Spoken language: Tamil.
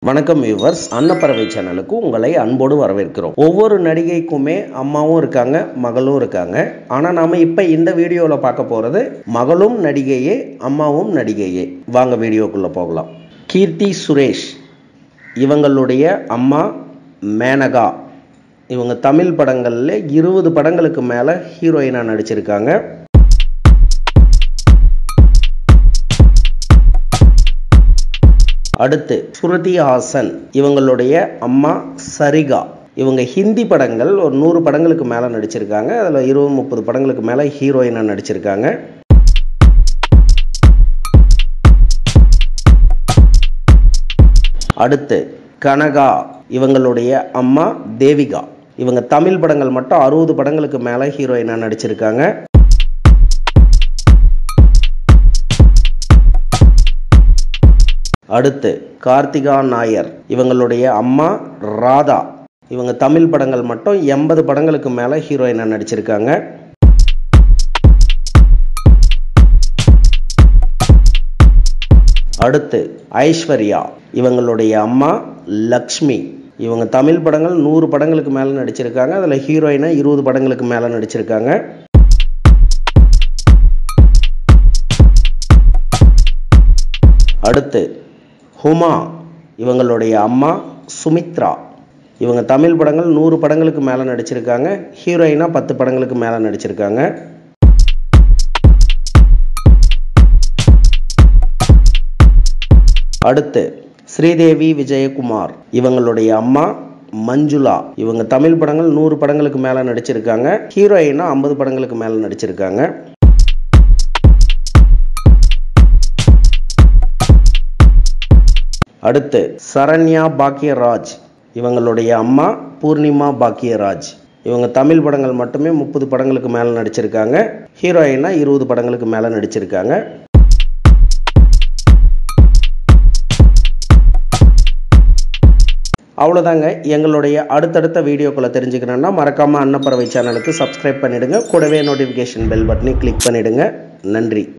வணக்கம் வியூவர்ஸ் அன்னப்பறவை சேனலுக்கு உங்களை அன்போடு வரவேற்கிறோம் ஒவ்வொரு நடிகைக்குமே அம்மாவும் இருக்காங்க மகளும் இருக்காங்க ஆனால் நாம இப்போ இந்த வீடியோவில் பார்க்க போகிறது மகளும் நடிகையே அம்மாவும் நடிகையே வாங்க வீடியோக்குள்ளே போகலாம் கீர்த்தி சுரேஷ் இவங்களுடைய அம்மா மேனகா இவங்க தமிழ் படங்களில் இருபது படங்களுக்கு மேலே ஹீரோயினாக நடிச்சிருக்காங்க அடுத்து ஸ்ருதி ஹாசன் இவங்களுடைய அம்மா சரிகா இவங்க ஹிந்தி படங்கள் ஒரு நூறு படங்களுக்கு மேலே நடிச்சிருக்காங்க அதில் இருபது முப்பது படங்களுக்கு மேலே ஹீரோயினாக நடிச்சிருக்காங்க அடுத்து கனகா இவங்களுடைய அம்மா தேவிகா இவங்க தமிழ் படங்கள் மட்டும் அறுபது படங்களுக்கு மேலே ஹீரோயினாக நடிச்சிருக்காங்க அடுத்து கார்த்திகா நாயர் இவங்களுடைய அம்மா ராதா இவங்க தமிழ் படங்கள் மட்டும் எண்பது படங்களுக்கு மேலே ஹீரோயினாக நடிச்சிருக்காங்க அடுத்து ஐஸ்வர்யா இவங்களுடைய அம்மா லக்ஷ்மி இவங்க தமிழ் படங்கள் நூறு படங்களுக்கு மேலே நடிச்சிருக்காங்க அதில் ஹீரோயினாக இருபது படங்களுக்கு மேலே நடிச்சிருக்காங்க அடுத்து ஹுமா இவங்களுடைய அம்மா சுமித்ரா இவங்க தமிழ் படங்கள் நூறு படங்களுக்கு மேலே நடிச்சிருக்காங்க ஹீரோயினாக பத்து படங்களுக்கு மேலே நடிச்சிருக்காங்க அடுத்து ஸ்ரீதேவி விஜயகுமார் இவங்களுடைய அம்மா மஞ்சுளா இவங்க தமிழ் படங்கள் நூறு படங்களுக்கு மேலே நடிச்சிருக்காங்க ஹீரோயினா ஐம்பது படங்களுக்கு மேலே நடிச்சிருக்காங்க அடுத்து சரண்யா பாக்கியராஜ் இவங்களுடைய அம்மா பூர்ணிமா பாக்கியராஜ் இவங்க தமிழ் படங்கள் மட்டுமே முப்பது படங்களுக்கு மேலே நடிச்சிருக்காங்க ஹீரோயினா இருபது படங்களுக்கு மேலே நடிச்சிருக்காங்க அவ்வளோதாங்க எங்களுடைய அடுத்தடுத்த வீடியோக்களை தெரிஞ்சுக்கணுன்னா மறக்காமல் அன்னப்பறவை சேனலுக்கு சப்ஸ்கிரைப் பண்ணிவிடுங்க கூடவே நோட்டிஃபிகேஷன் பெல் பட்டனை கிளிக் பண்ணிவிடுங்க நன்றி